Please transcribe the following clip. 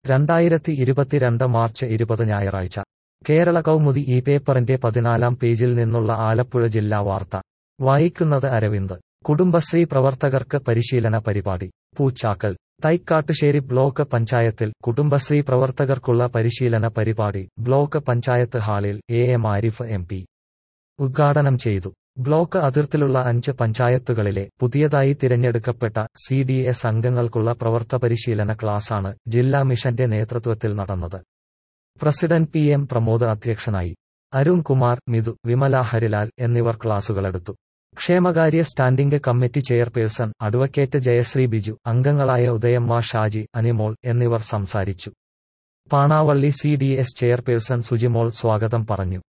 രണ്ടായിരത്തി ഇരുപത്തിരണ്ട് മാർച്ച് ഇരുപത് ഞായറാഴ്ച കേരള കൗമുദി ഈ പേപ്പറിന്റെ പതിനാലാം പേജിൽ നിന്നുള്ള ആലപ്പുഴ ജില്ലാ വാർത്ത വായിക്കുന്നത് അരവിന്ദ് കുടുംബശ്രീ പ്രവർത്തകർക്ക് പരിശീലന പരിപാടി പൂച്ചാക്കൽ തൈക്കാട്ടുശ്ശേരി ബ്ലോക്ക് പഞ്ചായത്തിൽ കുടുംബശ്രീ പ്രവർത്തകർക്കുള്ള പരിശീലന പരിപാടി ബ്ലോക്ക് പഞ്ചായത്ത് ഹാളിൽ A M Arif M P ഉദ്ഘാടനം ചെയ്തു ബ്ലോക്ക് അതിർത്തിലുള്ള അഞ്ച് പഞ്ചായത്തുകളിലെ പുതിയതായി തിരഞ്ഞെടുക്കപ്പെട്ട സി ഡി എസ് അംഗങ്ങൾക്കുള്ള പ്രവർത്ത പരിശീലന ക്ലാസാണ് ജില്ലാ മിഷന്റെ നേതൃത്വത്തിൽ നടന്നത് പ്രസിഡന്റ് പി എം പ്രമോദ് അധ്യക്ഷനായി അരുൺ കുമാർ മിതു വിമല ഹരിലാൽ എന്നിവർ ക്ലാസുകളെടുത്തു ക്ഷേമകാര്യ standing committee chairperson advocate Jayasree Biju അംഗങ്ങളായ ഉദയമ്മ ഷാജി അനിമോൾ എന്നിവർ സംസാരിച്ചു Panavally C D S chairperson Sujimol സ്വാഗതം പറഞ്ഞു